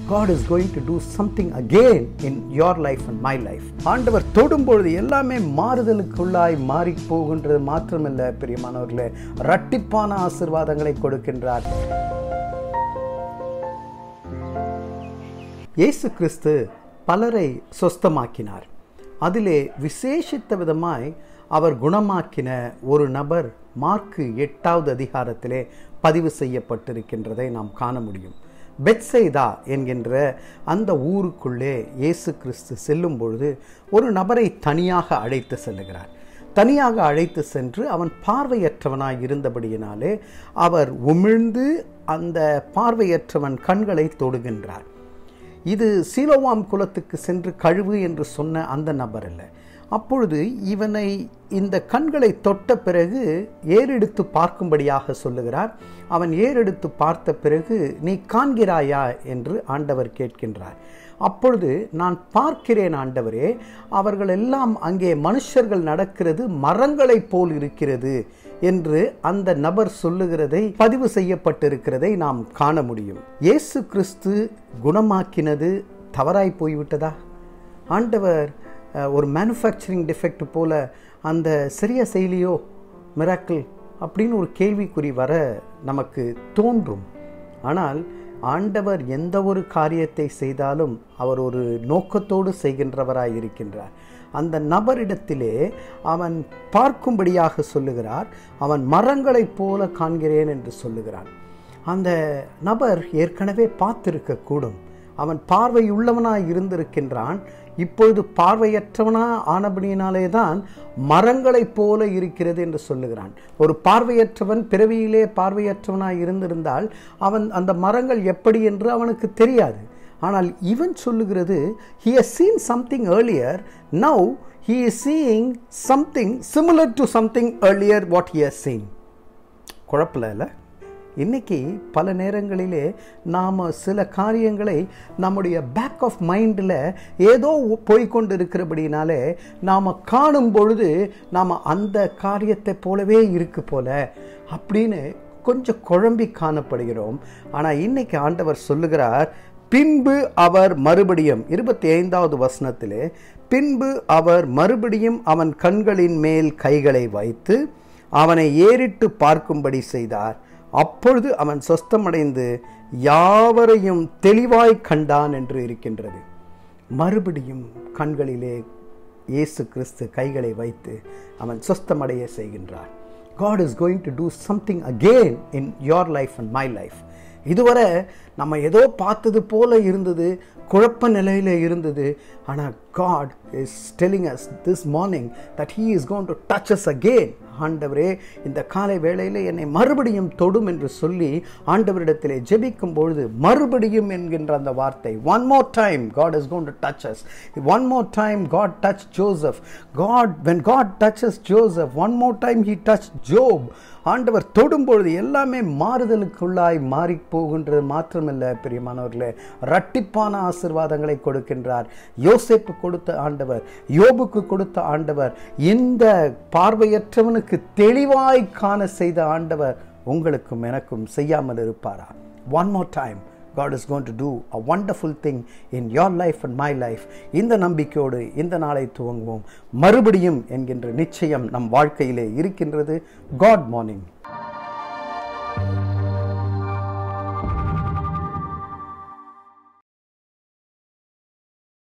God is going to do something again in your life and my life. ஆண்டவர் தொடும் பொழுது எல்லாமே மாறுதலுக்குள்ளாய் மாறி போகின்றது மாத்திரமல்ல பிரியமானவர்களே ரட்டிப்பான ஆசிர்வாதங்களை கொடுக்கின்றார் இயேசு கிறிஸ்து பலரை சொஸ்தமாக்கினார் அதிலே விசேஷித்த விதமாய் அவர் குணமாக்கின ஒரு நபர் மார்க்கு எட்டாவது அதிகாரத்திலே பதிவு செய்யப்பட்டிருக்கின்றதை நாம் காண முடியும் பெட்சைதா என்கின்ற அந்த ஊருக்குள்ளே இயேசு கிறிஸ்து செல்லும் பொழுது ஒரு நபரை தனியாக அழைத்து செல்லுகிறார் தனியாக அழைத்து சென்று அவன் பார்வையற்றவனாய் இருந்தபடியினாலே அவர் உமிழ்ந்து அந்த பார்வையற்றவன் கண்களை தொடுகின்றார் இது சீலோவாம் குலத்துக்கு சென்று கழுவு என்று சொன்ன அந்த நபர் அல்ல அப்பொழுது இவனை இந்த கண்களை தொட்ட பிறகு ஏறெடுத்து பார்க்கும்படியாக சொல்லுகிறார் அவன் ஏறெடுத்து பார்த்த பிறகு நீ காண்கிறாயா என்று ஆண்டவர் கேட்கின்றார் அப்பொழுது நான் பார்க்கிறேன் ஆண்டவரே அவர்கள் எல்லாம் அங்கே மனுஷர்கள் நடக்கிறது மரங்களைப் போல் இருக்கிறது என்று அந்த நபர் சொல்லுகிறதை பதிவு செய்யப்பட்டிருக்கிறதை நாம் காண முடியும் இயேசு கிறிஸ்து குணமாக்கினது தவறாய் போய்விட்டதா ஆண்டவர் ஒரு மேனுஃபேக்சரிங் டிஃபெக்ட் போல அந்த சரியா செயலியோ மிராக்கிள் அப்படின்னு ஒரு கேள்விக்குறி வர நமக்கு தோன்றும் ஆனால் ஆண்டவர் எந்த ஒரு காரியத்தை செய்தாலும் அவர் ஒரு நோக்கத்தோடு செய்கின்றவராய் இருக்கின்றார் அந்த நபரிடத்திலே அவன் பார்க்கும்படியாக சொல்லுகிறார் அவன் மரங்களைப் போல காண்கிறேன் என்று சொல்லுகிறான் அந்த நபர் ஏற்கனவே பார்த்திருக்கக்கூடும் அவன் பார்வையுள்ளவனாய் இருந்திருக்கின்றான் இப்பொழுது பார்வையற்றவனா ஆனபடியினாலே தான் மரங்களைப் போல இருக்கிறது என்று சொல்லுகிறான் ஒரு பார்வையற்றவன் பிறவியிலே பார்வையற்றவனாய் இருந்திருந்தால் அவன் அந்த மரங்கள் எப்படி என்று அவனுக்கு தெரியாது ஆனால் இவன் சொல்லுகிறது he has seen something earlier now he is seeing something similar to something earlier what he has seen குழப்பில் இல்லை இன்றைக்கி பல நேரங்களிலே நாம் சில காரியங்களை நம்முடைய பேக் ஆஃப் மைண்டில் ஏதோ போய்கொண்டு இருக்கிறபடினாலே நாம் காணும் பொழுது நாம் அந்த காரியத்தை போலவே இருக்கு போல அப்படின்னு கொஞ்சம் குழம்பி காணப்படுகிறோம் ஆனால் இன்னைக்கு ஆண்டவர் சொல்லுகிறார் பின்பு அவர் மறுபடியும் இருபத்தி ஐந்தாவது வசனத்திலே பின்பு அவர் மறுபடியும் அவன் கண்களின் மேல் கைகளை வைத்து அவனை ஏறிட்டு பார்க்கும்படி செய்தார் அப்பொழுது அவன் சொஸ்தமடைந்து யாவரையும் தெளிவாய் கண்டான் என்று இருக்கின்றது மறுபடியும் கண்களிலே இயேசு கிறிஸ்து கைகளை வைத்து அவன் சொஸ்தமடைய செய்கின்றார் God is going to do something again in your life and my life இதுவரை நம்ம ஏதோ பார்த்தது போல இருந்தது குழப்ப நிலையில் இருந்தது ஆனால் God is telling us this morning that he is cone to touch அஸ் அகெயின் ஆண்டவரே இந்த காலை வேளையில் என்னை மறுபடியும் தொடும் என்று சொல்லி ஆண்டவரிடத்திலே ஜெபிக்கும் பொழுது மறுபடியும் என்கின்ற அந்த வார்த்தை one more time God is cone to touch us one more time God touch Joseph God when God touches Joseph one more time he touch Job ஆண்டவர் தொடும் பொழுது எல்லாமே மாறுதலுக்குள்ளாய் மாறி போகின்றது மாத்திரமல்ல பிரியமானவர்களே ரட்டிப்பான ஆசிர்வாதங்களை கொடுக்கின்றார் யோசேப்பு கொடுத்த ஆண்டவர் யோபுக்கு கொடுத்த ஆண்டவர் இந்த பார்வையற்றவனுக்கு தெளிவாய் காண செய்த ஆண்டவர் உங்களுக்கும் எனக்கும் செய்யாமல் இருப்பாரா one more time God is going to do a wonderful thing in your life and my life. இந்த நம்பிக்கையோடு இந்த நாளை துவங்குவோம் மறுபடியும் என்கின்ற நிச்சயம் நம் வாழ்க்கையிலே இருக்கின்றது காட் மார்னிங்